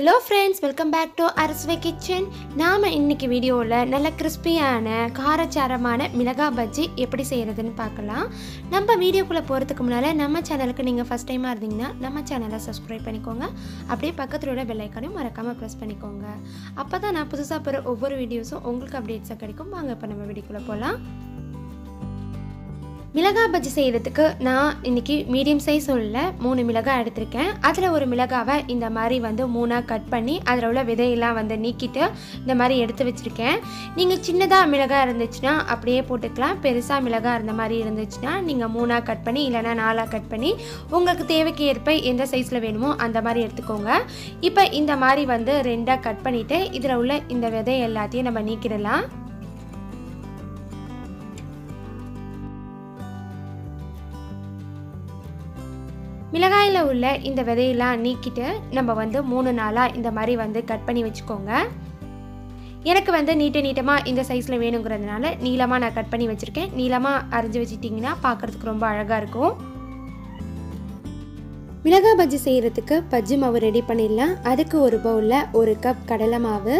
hello friends welcome back to அரஸ்வே kitchen நாம் இன்னைக்கு வீடியோவில் நல்ல கிறிஸ்பியான காரச்சாரமான மிளகா பஜ்ஜி எப்படி செய்கிறதுன்னு பார்க்கலாம் நம்ம வீடியோக்குள்ளே போகிறதுக்கு முன்னால் நம்ம சேனலுக்கு நீங்கள் ஃபஸ்ட் டைமாக இருந்தீங்கன்னா நம்ம சேனலை சப்ஸ்கிரைப் பண்ணிக்கோங்க அப்படியே பக்கத்தில் உள்ள பெல் ஐக்கானையும் மறக்காமல் ப்ரெஸ் பண்ணிக்கோங்க அப்போ தான் நான் புதுசாக போகிற ஒவ்வொரு வீடியோஸும் உங்களுக்கு அப்டேட்ஸாக கிடைக்கும் வாங்க இப்போ நம்ம வீடியோக்குள்ளே போகலாம் மிளகாய் பஜ்ஜி செய்கிறதுக்கு நான் இன்றைக்கி மீடியம் சைஸ் உள்ள மூணு மிளகாய் எடுத்திருக்கேன் அதில் ஒரு மிளகாவை இந்த மாதிரி வந்து மூணாக கட் பண்ணி அதில் உள்ள விதையெல்லாம் வந்து நீக்கிட்டு இந்த மாதிரி எடுத்து வச்சுருக்கேன் நீங்கள் சின்னதாக மிளகாய் இருந்துச்சுன்னா அப்படியே போட்டுக்கலாம் பெருசாக மிளகாய் இருந்த மாதிரி இருந்துச்சுன்னா நீங்கள் மூணாக கட் பண்ணி இல்லைனா நாலாக கட் பண்ணி உங்களுக்கு தேவைக்கு ஏற்ப எந்த சைஸில் வேணுமோ அந்த மாதிரி எடுத்துக்கோங்க இப்போ இந்த மாதிரி வந்து ரெண்டாக கட் பண்ணிவிட்டு இதில் உள்ள இந்த விதை எல்லாத்தையும் நம்ம நீக்கிடலாம் மிளகாயில் உள்ள இந்த விதையெல்லாம் நீக்கிட்டு நம்ம வந்து மூணு நாளாக இந்த மாதிரி வந்து கட் பண்ணி வச்சுக்கோங்க எனக்கு வந்து நீட்ட நீட்டமாக இந்த சைஸில் வேணுங்கிறதுனால நீளமாக நான் கட் பண்ணி வச்சுருக்கேன் நீளமாக அரைஞ்சி வச்சிட்டிங்கன்னா பார்க்குறதுக்கு ரொம்ப அழகாக இருக்கும் மிளகாய் பஜ்ஜி செய்கிறதுக்கு பஜ்ஜி மாவு ரெடி பண்ணிடலாம் அதுக்கு ஒரு பவுலில் ஒரு கப் கடலை மாவு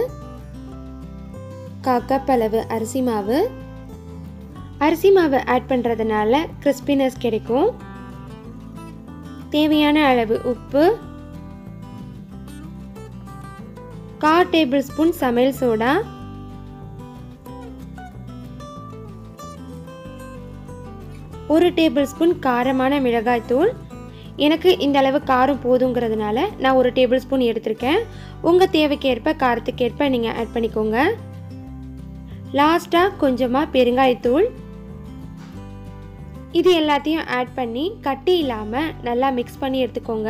கா கப் அளவு அரிசி மாவு அரிசி மாவு ஆட் பண்ணுறதுனால கிறிஸ்பினஸ் கிடைக்கும் தேவையான அளவு உப்பு கா டேபிள் ஸ்பூன் சமையல் சோடா ஒரு டேபிள் ஸ்பூன் காரமான மிளகாய் தூள் எனக்கு இந்த அளவு காரம் போதுங்கிறதுனால நான் ஒரு டேபிள் ஸ்பூன் எடுத்திருக்கேன் உங்கள் தேவைக்கேற்ப காரத்துக்கேற்ப நீங்கள் ஆட் பண்ணிக்கோங்க லாஸ்ட்டாக கொஞ்சமாக பெருங்காயத்தூள் இது எல்லாத்தையும் ஆட் பண்ணி கட்டி இல்லாமல் நல்லா மிக்ஸ் பண்ணி எடுத்துக்கோங்க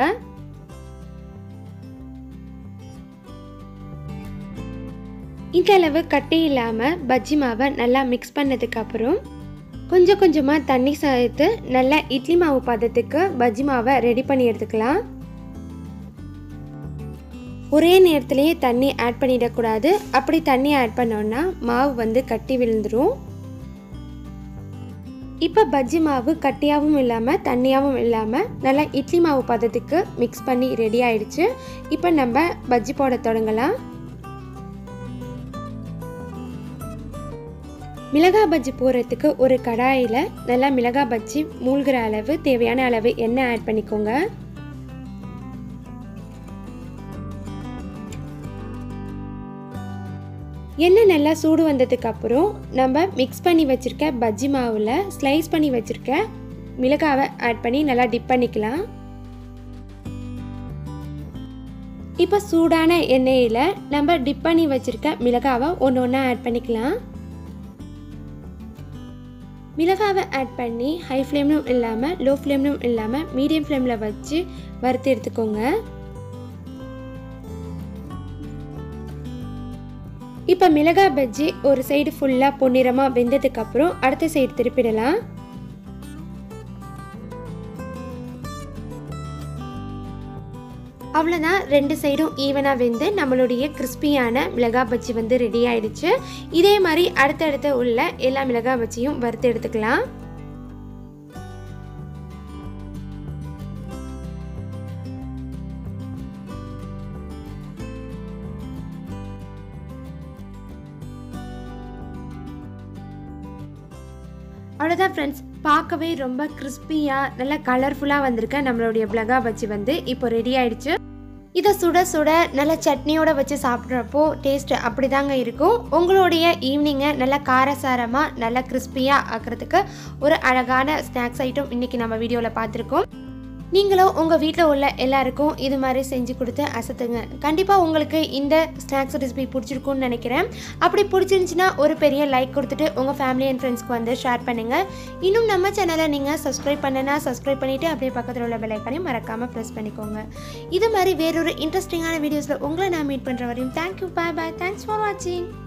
இந்த அளவு கட்டி இல்லாமல் பஜ்ஜி மாவை நல்லா மிக்ஸ் பண்ணதுக்கு அப்புறம் கொஞ்சம் கொஞ்சமாக தண்ணி சேர்த்து நல்லா இட்லி மாவு பதத்துக்கு பஜ்ஜி மாவை ரெடி பண்ணி எடுத்துக்கலாம் ஒரே நேரத்திலேயே தண்ணி ஆட் பண்ணிடக்கூடாது அப்படி தண்ணி ஆட் பண்ணோன்னா மாவு வந்து கட்டி விழுந்துடும் இப்போ பஜ்ஜி மாவு கட்டியாகவும் இல்லாமல் தண்ணியாகவும் இல்லாமல் நல்லா இட்லி மாவு பதத்துக்கு மிக்ஸ் பண்ணி ரெடி ஆயிடுச்சு இப்போ நம்ம பஜ்ஜி போட தொடங்கலாம் மிளகாய் பஜ்ஜி போடுறதுக்கு ஒரு கடாயில் நல்லா மிளகாய் பஜ்ஜி மூழ்கிற அளவு தேவையான அளவு எண்ணெய் ஆட் பண்ணிக்கோங்க எண்ணெய் நல்லா சூடு வந்ததுக்கு அப்புறம் நம்ம மிக்ஸ் பண்ணி வச்சுருக்க பஜ்ஜி மாவில் ஸ்லைஸ் பண்ணி வச்சுருக்க மிளகாவை ஆட் பண்ணி நல்லா டிப் பண்ணிக்கலாம் இப்போ சூடான எண்ணெயில் நம்ம டிப் பண்ணி வச்சுருக்க மிளகாவை ஒன்று ஒன்றா ஆட் பண்ணிக்கலாம் மிளகாவை ஆட் பண்ணி ஹை ஃப்ளேம்லும் இல்லாமல் லோ ஃப்ளேம்லும் இல்லாமல் மீடியம் ஃப்ளேமில் வச்சு வறுத்து எடுத்துக்கோங்க இப்போ மிளகாய் பஜ்ஜி ஒரு சைடு ஃபுல்லாக பொன்னிறமாக வெந்ததுக்கப்புறம் அடுத்த சைடு திருப்பிடலாம் அவ்வளோதான் ரெண்டு சைடும் ஈவனாக வெந்து நம்மளுடைய கிறிஸ்பியான மிளகாய் பஜ்ஜி வந்து ரெடி ஆயிடுச்சு இதே மாதிரி அடுத்தடுத்து உள்ள எல்லா மிளகாய் பஜ்ஜியும் வறுத்து எடுத்துக்கலாம் அவ்வளோதான் ஃப்ரெண்ட்ஸ் பார்க்கவே ரொம்ப கிறிஸ்பியாக நல்லா கலர்ஃபுல்லாக வந்திருக்க நம்மளுடைய மிளகா பஜ்ஜி வந்து இப்போ ரெடி ஆயிடுச்சு இதை சுட சுட நல்ல சட்னியோட வச்சு சாப்பிட்றப்போ டேஸ்ட் அப்படி தாங்க இருக்கும் உங்களுடைய ஈவினிங்கை நல்லா காரசாரமாக நல்லா கிறிஸ்பியாக ஆக்கிறதுக்கு ஒரு அழகான ஸ்நாக்ஸ் ஐட்டம் இன்றைக்கி நம்ம வீடியோவில் பார்த்துருக்கோம் நீங்களும் உங்கள் வீட்டில் உள்ள எல்லாருக்கும் இது மாதிரி செஞ்சு கொடுத்து அசத்துங்க கண்டிப்பாக உங்களுக்கு இந்த ஸ்நாக்ஸ் ரெசிபி பிடிச்சிருக்கும்னு நினைக்கிறேன் அப்படி பிடிச்சிருந்துச்சின்னா ஒரு பெரிய லைக் கொடுத்துட்டு உங்கள் ஃபேமிலி அண்ட் ஃப்ரெண்ட்ஸ்க்கு வந்து ஷேர் பண்ணுங்கள் இன்னும் நம்ம சேனலை நீங்கள் சப்ஸ்கிரைப் பண்ணனா சப்ஸ்கிரைப் பண்ணிவிட்டு அப்படியே பக்கத்தில் உள்ள பெல்லைக்கானையும் மறக்காமல் ப்ரெஸ் பண்ணிக்கோங்க இது மாதிரி வேறொரு இன்ட்ரெஸ்டிங்கான வீடியோஸில் உங்களை நான் மீட் பண்ணுற வரையும் thank you bye bye thanks for வாட்சிங்